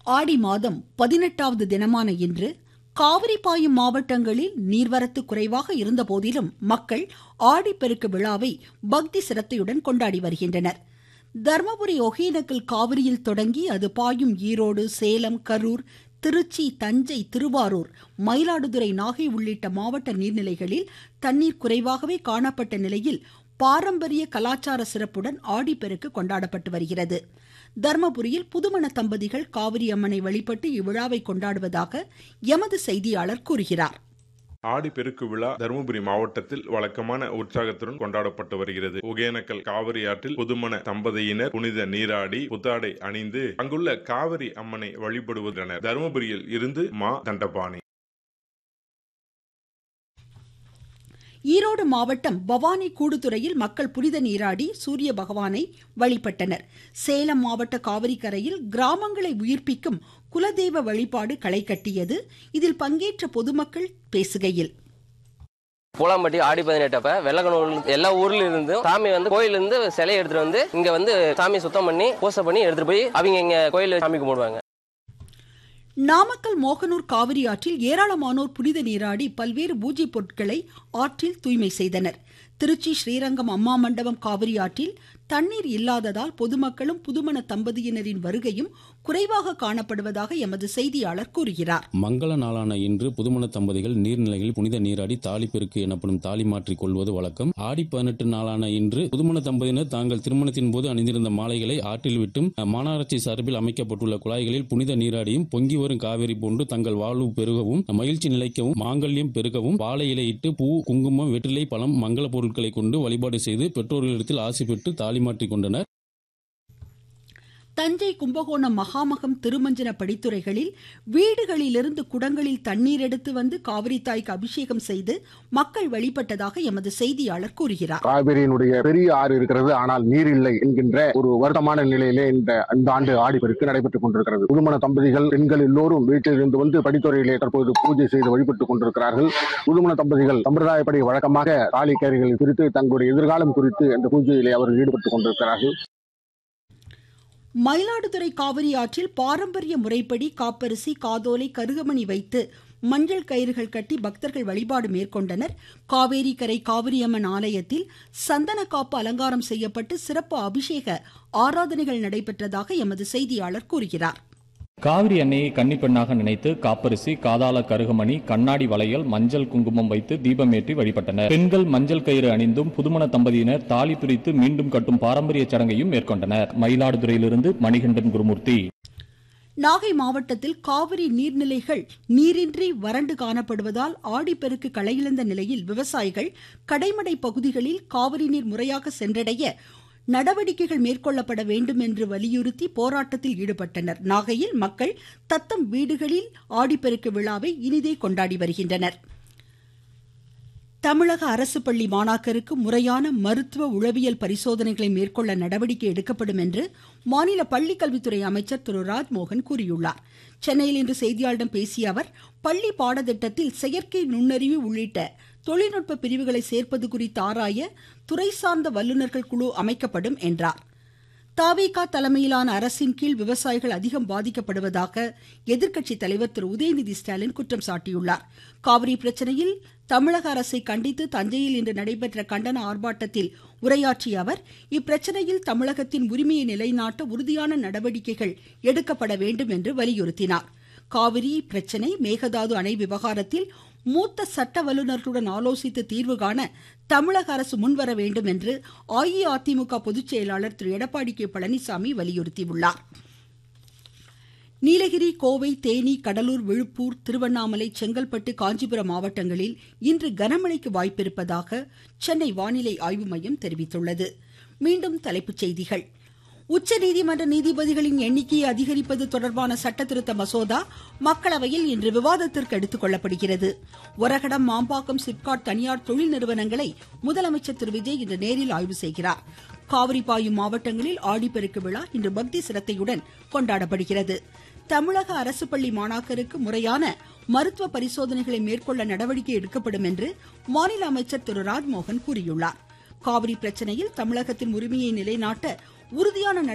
ஆடி மாதம் பதினெட்டாவது தினமான இன்று காவிரி பாயும் மாவட்டங்களில் நீர்வரத்து குறைவாக இருந்த போதிலும் மக்கள் ஆடிப்பெருக்கு விழாவை பக்தி சிரத்தையுடன் கொண்டாடி வருகின்றனர் தர்மபுரி ஒகேனக்கல் காவிரியில் தொடங்கி அது பாயும் ஈரோடு சேலம் கரூர் திருச்சி தஞ்சை திருவாரூர் மயிலாடுதுறை நாகை உள்ளிட்ட மாவட்ட நீர்நிலைகளில் தண்ணீர் குறைவாகவே காணப்பட்ட நிலையில் பாரம்பரிய கலாச்சார சிறப்புடன் ஆடிப்பெருக்கு கொண்டாடப்பட்டு வருகிறது தர்மபுரியில் புதுமண தம்பதிகள் காவிரி அம்மனை வழிபட்டு இவ்விழாவை கொண்டாடுவதாக எமது செய்தியாளர் கூறுகிறார் ஆடி பெருக்கு விழா தருமபுரி மாவட்டத்தில் வழக்கமான உற்சாகத்துடன் கொண்டாடப்பட்டு வருகிறது ஒகேனக்கல் காவிரி ஆற்றில் புதுமண தம்பதியினர் புனித நீராடி புத்தாடை அணிந்து அங்குள்ள காவிரி அம்மனை வழிபடுவதென தருமபுரியில் இருந்து மா தண்டபாணி ஈரோடு மாவட்டம் பவானி கூடுதுறையில் மக்கள் புனித நீராடி சூரிய பகவானை வழிபட்டனர் சேலம் மாவட்ட காவிரி கரையில் கிராமங்களை உயிர்ப்பிக்கும் குலதெய்வ வழிபாடு களை கட்டியது இதில் பங்கேற்ற பொதுமக்கள் பேசுகையில் பூலாம்பட்டி ஆடி பதினெட்டப்ப வெள்ளக்கணூர் எல்லா ஊர்ல இருந்து சாமி வந்து கோயில இருந்து சிலையை எடுத்துட்டு வந்து இங்க வந்து சாமி சுத்தம் பண்ணி பூசை பண்ணி எடுத்துட்டு போய் அவங்க இங்க கோயில சாமி கும்பிடுவாங்க நாமக்கல் மோகனூர் காவிரி ஆற்றில் ஏராளமானோர் புனித நீராடி பல்வேறு பூஜை பொருட்களை ஆற்றில் தூய்மை செய்தனர் திருச்சி ஸ்ரீரங்கம் அம்மா மண்டபம் காவிரி ஆற்றில் தண்ணீர் இல்லாததால் பொதுமக்களும் புதுமண தம்பதியினரின் வருகையும் குறைவாக காணப்படுவதாக எமது செய்தியாளர் கூறுகிறார் மங்கள நாளான இன்று புதுமண தம்பதிகள் நீர்நிலைகளில் புனித நீராடி தாலிப்பெருக்கு எனப்படும் தாலி மாற்றிக் கொள்வது வழக்கம் ஆடி பதினெட்டு நாளான இன்று புதுமண தம்பதியினர் தாங்கள் திருமணத்தின் போது அணிந்திருந்த மாலைகளை ஆற்றில் விட்டும் மாநகராட்சி சார்பில் அமைக்கப்பட்டுள்ள குழாய்களில் புனித நீராடியும் பொங்கி வரும் காவிரி போன்று தங்கள் வாழ்வு பெருகவும் மகிழ்ச்சி நிலைக்கவும் மாங்கல்யம் பெருகவும் வாழை இலையிட்டு பூ குங்குமம் வெற்றிலை பழம் மங்கள பொருட்களை கொண்டு வழிபாடு செய்து பெற்றோர்களிடத்தில் ஆசி பெற்று தாலி மாற்றிக் கொண்டனர் தஞ்சை கும்பகோணம் மகாமகம் திருமஞ்சன படித்துறைகளில் வீடுகளிலிருந்து குடங்களில் தண்ணீர் எடுத்து வந்து காவிரி தாய்க்கு அபிஷேகம் செய்து மக்கள் வழிபட்டதாக எமது செய்தியாளர் கூறுகிறார் காவிரியினுடைய பெரிய ஆறு இருக்கிறது ஆனால் நீர் இல்லை என்கின்ற ஒரு வருத்தமான நிலையிலே இந்த இந்த ஆண்டு ஆடிப்பெருக்கு நடைபெற்றுக் கொண்டிருக்கிறது புதுமண தம்பதிகள் பெண்கள் எல்லோரும் வீட்டிலிருந்து வந்து படித்துறையிலே தற்போது பூஜை செய்து வழிபட்டுக் கொண்டிருக்கிறார்கள் புதுமண தம்பதிகள் சம்பிரதாயப்படி வழக்கமாக தாலி கேரிகள் குறித்து தங்களுடைய எதிர்காலம் குறித்து இந்த பூஜையிலே அவர்கள் ஈடுபட்டுக் கொண்டிருக்கிறார்கள் மயிலாடுதுறை காவிரி ஆற்றில் பாரம்பரிய முறைப்படி காப்பரிசி காதோலை கருகமணி வைத்து மஞ்சள் கயிறுகள் கட்டி பக்தர்கள் வழிபாடு மேற்கொண்டனர் காவேரி கரை காவிரியம்மன் ஆலயத்தில் சந்தன காப்பு அலங்காரம் செய்யப்பட்டு சிறப்பு அபிஷேக ஆராதனைகள் நடைபெற்றதாக எமது செய்தியாளர் கூறுகிறார் காவிரி எண்ணெயை கன்னிப்பெண்ணாக நினைத்து காப்பரிசி காதாள கருகமணி கண்ணாடி வளையல் மஞ்சள் குங்குமம் வைத்து தீபமேற்றி வழிபட்டனர் பெண்கள் மஞ்சள் கயிறு அணிந்தும் புதுமண தம்பதியினர் தாலி பிரித்து மீண்டும் கட்டும் பாரம்பரிய சடங்கையும் மேற்கொண்டனர் மயிலாடுதுறையிலிருந்து மணிகண்டன் குருமூர்த்தி நாகை மாவட்டத்தில் காவிரி நீர்நிலைகள் நீரின்றி வறண்டு காணப்படுவதால் ஆடிப்பெருக்கு களையிழந்த நிலையில் விவசாயிகள் கடைமடை பகுதிகளில் காவிரி நீர் முறையாக சென்றடைய நடவடிக்கைகள் மேற்கொள்ளப்பட வேண்டும் என்று வலியுறுத்தி போராட்டத்தில் ஈடுபட்டனர் நாகையில் மக்கள் தத்தம் வீடுகளில் ஆடிப்பெருக்கு விழாவை இனிதே கொண்டாடி வருகின்றனர் தமிழக அரசு பள்ளி மாணாக்கருக்கு முறையான மருத்துவ உளவியல் பரிசோதனைகளை மேற்கொள்ள நடவடிக்கை எடுக்கப்படும் என்று மாநில பள்ளிக்கல்வித்துறை அமைச்சர் திரு ராஜ்மோகன் கூறியுள்ளார் சென்னையில் இன்று செய்தியாளர்களிடம் பேசிய அவர் பள்ளி பாடத்திட்டத்தில் செயற்கை நுண்ணறிவு உள்ளிட்ட தொழில்நுட்ப பிரிவுகளை சேர்ப்பது குறித்து ஆராய துறை சார்ந்த வல்லுநர்கள் குழு அமைக்கப்படும் என்றார் தாவேகா தலைமையிலான அரசின் கீழ் விவசாயிகள் அதிகம் பாதிக்கப்படுவதாக எதிர்க்கட்சி தலைவர் திரு உதயநிதி ஸ்டாலின் குற்றம் சாட்டியுள்ளார் காவிரி பிரச்சனையில் தமிழக அரசை கண்டித்து தஞ்சையில் இன்று நடைபெற்ற கண்டன ஆர்ப்பாட்டத்தில் உரையாற்றிய அவர் இப்பிரச்சனையில் தமிழகத்தின் உரிமையை நிலைநாட்ட உறுதியான நடவடிக்கைகள் எடுக்கப்பட வேண்டும் என்று வலியுறுத்தினார் காவிரி பிரச்சனை மேகதாது அணை விவகாரத்தில் மூத்த சட்ட வல்லுநர்களுடன் ஆலோசித்து தீர்வு காண தமிழக அரசு முன்வர வேண்டும் என்று அஇஅதிமுக பொதுச் செயலாளர் திரு எடப்பாடி கே பழனிசாமி வலியுறுத்தியுள்ளார் நீலகிரி கோவை தேனி கடலூர் விழுப்பூர் திருவண்ணாமலை செங்கல்பட்டு காஞ்சிபுரம் மாவட்டங்களில் இன்று கனமழைக்கு வாய்ப்பிருப்பதாக சென்னை வானிலை ஆய்வு மையம் தெரிவித்துள்ளது மீண்டும் தலைப்புச் செய்திகள் உச்சநீதிமன்ற நீதிபதிகளின் எண்ணிக்கையை அதிகரிப்பது தொடர்பான சட்டத்திருத்த மசோதா மக்களவையில் இன்று விவாதத்திற்கு எடுத்துக் கொள்ளப்படுகிறது ஒரகடம் மாம்பாக்கம் சிப்காட் தனியார் தொழில் நிறுவனங்களை முதலமைச்சர் திரு விஜய் இன்று நேரில் ஆய்வு செய்கிறார் காவிரி பாயும் மாவட்டங்களில் ஆடிப்பெருக்கு விழா இன்று பக்தி சிரத்தையுடன் கொண்டாடப்படுகிறது தமிழக அரசு பள்ளி மாணாக்கருக்கு முறையான மருத்துவ பரிசோதனைகளை மேற்கொள்ள நடவடிக்கை எடுக்கப்படும் என்று மாநில அமைச்சர் திரு ராஜ்மோகன் கூறியுள்ளார் காவிரி பிரச்சனையில் தமிழகத்தின் உரிமையை நிலைநாட்ட உறுதியான